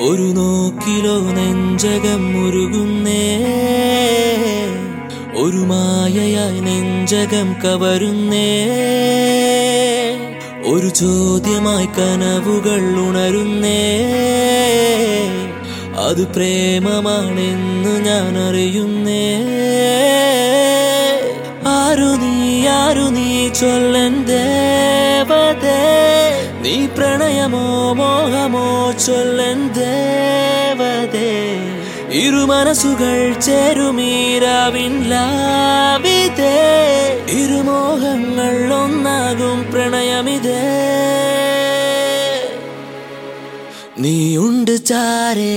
ഒരു നോക്കിലോ നെഞ്ചകം മുരുകുന്നേ ഒരു മായയായി നെഞ്ചകം കവരുന്നേ ഒരു ചോദ്യമായി കനവുകൾ ഉണരുന്നേ അത് പ്രേമമാണെന്ന് ഞാൻ അറിയുന്നേ ആരു നീ ആരു നീ ചൊല്ലൻ ദേവതേ നീ പ്രണയമോ മോഹമോ ചൊല്ലൻ ദേവതേ ഇരു മനസ്സുകൾ ചേരുമീരാവിൻ ലാവിതേ ഇരുമോഹങ്ങൾ ഒന്നാകും പ്രണയമിതേ നീയുണ്ട് ചാരേ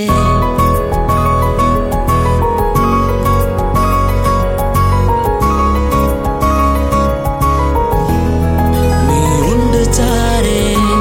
നീയുണ്ട് ചാരേ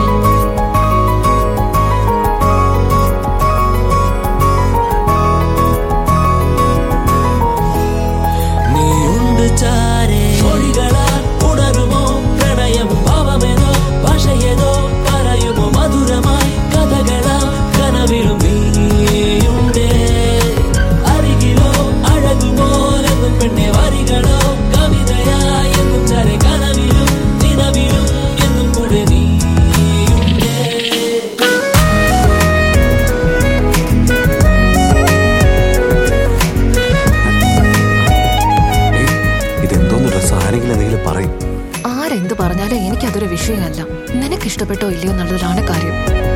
നീയുണ്ട് ചാരേ മൊഴികളാൽ ഉണരുമോ പ്രണയം ഭാവമേതോ ഭാഷയേതോ പറയുമോ മധുരമായി കഥകളാ കനവിലും നീയുണ്ടേ അരികിലോ അഴകുപോലെന്നും പെണ്ണെ വരികളോ കവിതയായി എന്നും ചാരെ കനവിലും നിലവിലും എന്നും കൂടെ നീയുണ്ടേ ഏയ്, ഇതെന്തോന്ന് ഡ്രസ് ആരെങ്കിലും എന്തെങ്കിലും പറയും ആരെന്ത് പറഞ്ഞാലും എനിക്കതൊരു വിഷയമല്ല നിനക്ക് ഇഷ്ടപ്പെട്ടോ ഇല്ലയോ എന്നുള്ളതാണ് കാര്യം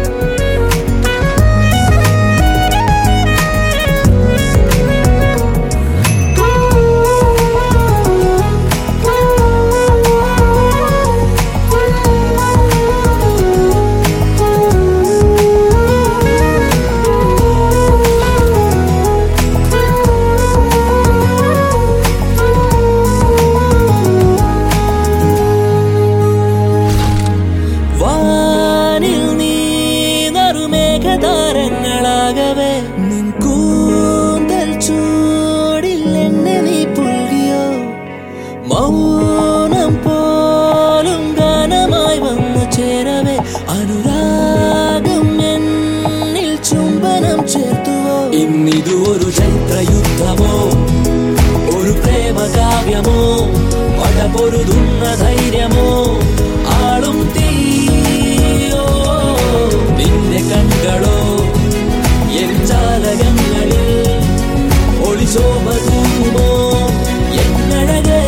വാനിൽ നീ നറുമേഘതാരങ്ങളാകവേ നിൻ കൂന്തൽ ചൂടിൽ എന്നെ നീ പുൽകിയോ മൗനം പോലും ഗാനമായി വന്നു ചേരവേ അനുരാഗം എന്നിൽ ചുംബനം ചേർത്തുവോ ഇന്നിതു ഒരു ചൈത്രയുദ്ധമോ ഒരു പ്രേമകാവ്യമോ പടപൊരുതുന്ന ധൈര്യമോ ആളും തീയോ നിന്റെ കൺകളോ എൻ ജാലകങ്ങളിൽ ഒളിശോഭ തൂകുമോ എന്നഴകേ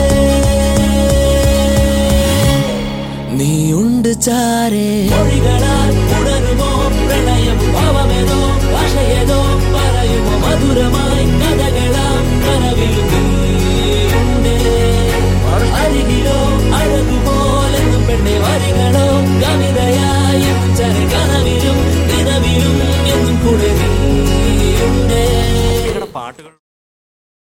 നീയുണ്ട് ചാരേ മൊഴികളാൽ ഉണരുമോ പ്രണയം ഭാവമേതോ ഭാഷയേതോ പറയുമോ മധുരമായി കഥകളാം കനവിലും